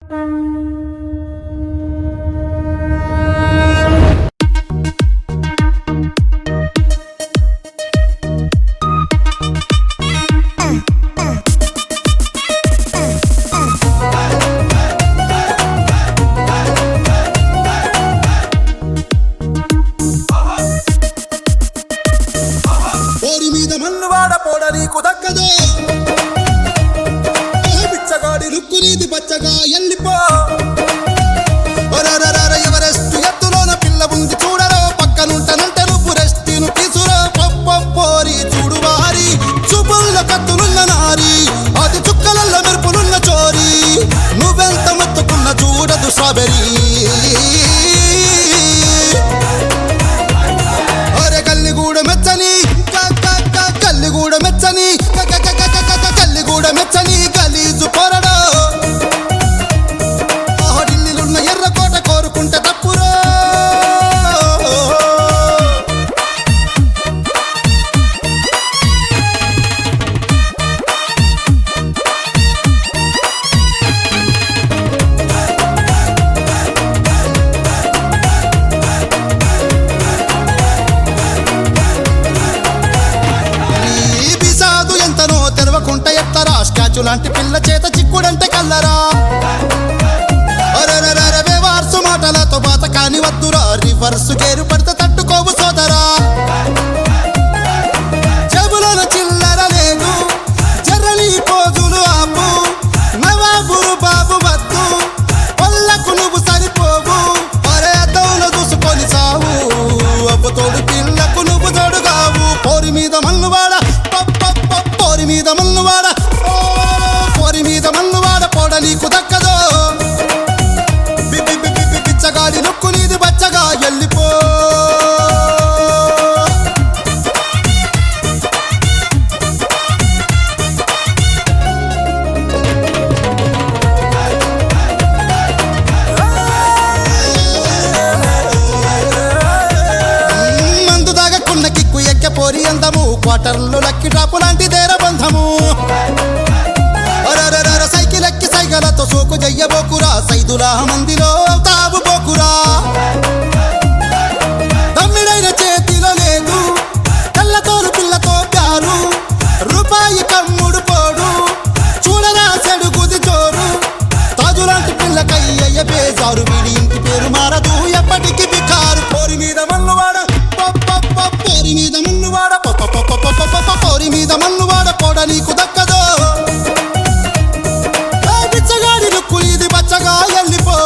పోరి మీద మన్నువాడ పోడ నీకు దక్కదే ఏ బిచ్చగాడి లుక్కు నీది పచ్చగా ఎల్లిపో ఒరరరర ఎవరెస్ట్ ఎత్తులోన పిల్ల ఉంది చూడరో పక్కనుంటనంటే నువ్వు రెస్టిను తీసురా పప్ప పోరి చూడు వారి చూపుల్ల కత్తులున్న నారి అది చుక్కలల్ల మెరుపులున్న చోరి నువ్వెంత మెత్తుకున్న చూడదు స్ట్రాబెరీ ఒరే కల్లిగూడ మెచ్చని క- క- క- కల్లిగూడ మెచ్చని క- క- క- క- క- క- కల్లిగూడ మెచ్చని గలీజు పొరడో ఆహో ఢిల్లీలున్న ఎర్రకోట కోరుకుంటే తప్పురో ఈ బిసాదు ఎంతనో తెరవకుంట ఎత్తరా స్టాచ్యూ లాంటి పిల్ల చేత చిక్కుడంటే కల్లరా అరెరెరెరె వార్సు మాటలతో బాత కాని వద్దురా రివర్స్ గేరు పడితే తట్టుకోవు సోదరా జబులను చిల్లర లేదు జర్రని పోజులు ఆపు నవాబురు బాబు వద్దు పళ్ళకు నువ్వు సరిపోవు అరే అద్దవులు చూసుకొని సావు అబ్బతోడు పిల్లకు నువ్వు తోడుగావు పోరి మీద మన్నువాడ పప్ప పోరి మీద మన్నువాడ ఓ, పోరి మీద మన్నువాడ పోడ నీకు దక్కదో బి- బి- బి- బి- బి- బిచ్చగాడి నొక్కు నీది బచ్చగా ఎల్లిపో మందు దాగకున్న కిక్కు ఎక్క పోరి అందము క్వార్టర్లు లక్కి డ్రాపు లాంటి దేర బంధము అరరరర సైకిల్ ఎక్కి సైగలతో సోకు జయ్యబోకురా సైదులా మందిలో తావు బోకురా తమ్మిడైన చేతిలో లేదు తెల్లతోలు పిల్లతో ప్యారు రూపాయి కమ్ముడు పోడు చూడరా సెడుగుది జోరు తాజులాంటి పిల్లకయ్య బేజారు వీడి ఇంటి పేరు మారదు ఎప్పటికి బికారు పోరి మీద మన్నువాడ పప్ప పోరి మీద మన్నువాడ పప్ప పోరి మీద మన్నువాడ పోడ నీకు దక్కదో ఏ బిచ్చగాడి లుక్కు ఇది బచ్చగా ఎల్లిపో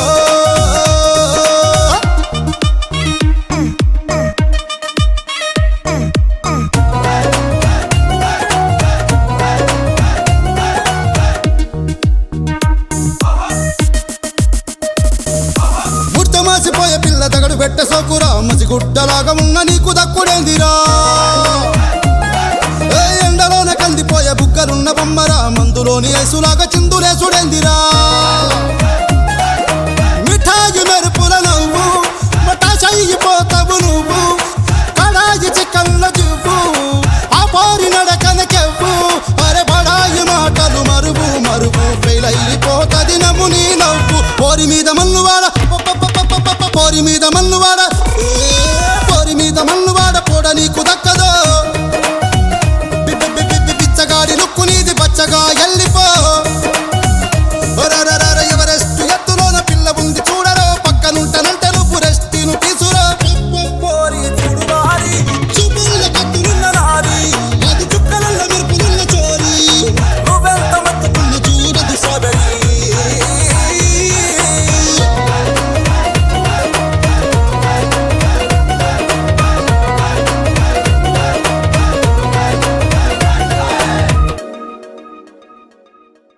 ముట్టమాసిపోయే పిల్ల తగడు పెట్ట సోకురా మసిగుడ్డలాగా ఉన్న నీకు దక్కుడేందిరా ఏ ఎండలోన కందిపోయే బుగ్గరున్న బొమ్మరా మందులోని ఏసులాగా చిందులేసుడేందిరా